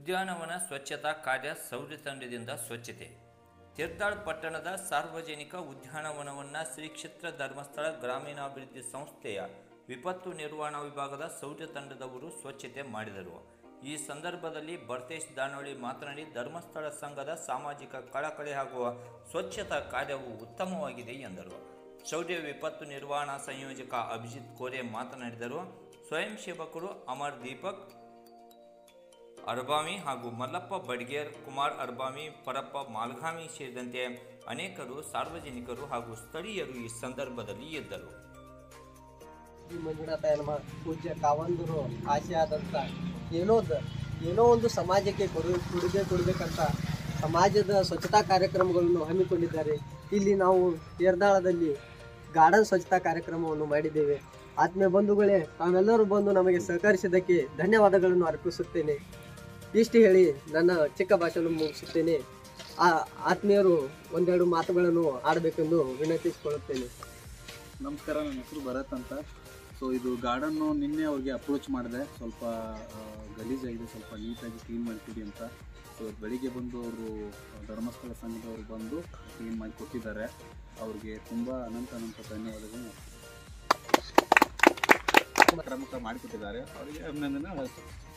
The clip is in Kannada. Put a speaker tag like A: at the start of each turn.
A: ಉದ್ಯಾನವನ ಸ್ವಚ್ಛತಾ ಕಾರ್ಯ ಸೌರ್ಯ ತಂಡದಿಂದ ಸ್ವಚ್ಛತೆ ತೀರ್ಥಾಳ್ ಪಟ್ಟಣದ ಸಾರ್ವಜನಿಕ ಉದ್ಯಾನವನವನ್ನು ಶ್ರೀ ಕ್ಷೇತ್ರ ಧರ್ಮಸ್ಥಳ ಗ್ರಾಮೀಣಾಭಿವೃದ್ಧಿ ಸಂಸ್ಥೆಯ ವಿಪತ್ತು ನಿರ್ವಹಣಾ ವಿಭಾಗದ ಸೌರ್ಯ ತಂಡದವರು ಸ್ವಚ್ಛತೆ ಮಾಡಿದರು ಈ ಸಂದರ್ಭದಲ್ಲಿ ಭರ್ತೇಶ್ ದಾನೋಳಿ ಮಾತನಾಡಿ ಧರ್ಮಸ್ಥಳ ಸಂಘದ ಸಾಮಾಜಿಕ ಕಳಕಳಿ ಹಾಗೂ ಸ್ವಚ್ಛತಾ ಕಾರ್ಯವು ಉತ್ತಮವಾಗಿದೆ ಎಂದರು ಶೌರ್ಯ ವಿಪತ್ತು ನಿರ್ವಹಣಾ ಸಂಯೋಜಕ ಅಭಿಜಿತ್ ಕೋರೆ ಮಾತನಾಡಿದರು ಸ್ವಯಂ ಸೇವಕರು ಅಮರ್ ದೀಪಕ್ ಅರ್ಬಾಮಿ ಹಾಗೂ ಮಲ್ಲಪ್ಪ ಬಡ್ಗೇರ್ ಕುಮಾರ್ ಅರ್ಬಾಮಿ ಪರಪ್ಪ ಮಾಲ್ಗಾಮಿ ಸೇರಿದಂತೆ ಅನೇಕರು ಸಾರ್ವಜನಿಕರು ಹಾಗೂ ಸ್ಥಳೀಯರು ಈ ಸಂದರ್ಭದಲ್ಲಿ ಇದ್ದರು
B: ಈ ಮಂಜುನಾಥ ಎನ್ನುವ ಪೂಜ್ಯ ಕಾವಂದರು ಆಸೆ ಆದಂಥ ಏನೋ ದ- ಏನೋ ಒಂದು ಸಮಾಜಕ್ಕೆ ಕೊಡು ಕೊಡುಗೆ ಕೊಡಬೇಕಂತ ಸಮಾಜದ ಸ್ವಚ್ಛತಾ ಕಾರ್ಯಕ್ರಮಗಳನ್ನು ಹಮ್ಮಿಕೊಂಡಿದ್ದಾರೆ ಇಲ್ಲಿ ನಾವು ಏರ್ದಾಳದಲ್ಲಿ ಗಾರ್ಡನ್ ಸ್ವಚ್ಛತಾ ಕಾರ್ಯಕ್ರಮವನ್ನು ಮಾಡಿದ್ದೇವೆ ಆತ್ಮೀಯ ಬಂಧುಗಳೇ ತಾವೆಲ್ಲರೂ ಬಂದು ನಮಗೆ ಸಹಕರಿಸಿದ್ದಕ್ಕೆ ಧನ್ಯವಾದಗಳನ್ನು ಅರ್ಪಿಸುತ್ತೇನೆ ಇಷ್ಟು ಹೇಳಿ ನನ್ನ ಚಿಕ್ಕ ಭಾಷೆಯನ್ನು ಮುಗಿಸುತ್ತೇನೆ ಆ ಆತ್ಮೀಯರು ಒಂದೆರಡು ಮಾತುಗಳನ್ನು ಆಡಬೇಕೆಂದು ವಿನಂತಿಸಿಕೊಳ್ಳುತ್ತೇನೆ
C: ನಮಸ್ಕಾರ ನನ್ನ ಹೆಸರು ಭರತ್ ಅಂತ ಸೊ ಇದು ಗಾರ್ಡನ್ನು ನಿನ್ನೆ ಅವ್ರಿಗೆ ಅಪ್ರೋಚ್ ಮಾಡಿದೆ ಸ್ವಲ್ಪ ಆ, ಗಲೀಜಾಗಿದೆ ಸ್ವಲ್ಪ ನೀಟಾಗಿ ಕ್ಲೀನ್ ಮಾಡ್ತೀವಿ ಅಂತ ಸೊ ಬೆಳಿಗ್ಗೆ ಬಂದು ಅವರು ಧರ್ಮಸ್ಥಳ ಸಂಘದವರು ಬಂದು ಕ್ಲೀನ್ ಮಾಡಿ ಕೊಟ್ಟಿದ್ದಾರೆ ಅವ್ರಿಗೆ ತುಂಬ ಅನಂತ ಅನಂತ ಧನ್ಯವಾದಗಳು ಕ್ರಮಕ್ಕೆ ಮಾಡಿಕೊಟ್ಟಿದ್ದಾರೆ ಅವರಿಗೆ ಅಭಿನಂದನೆ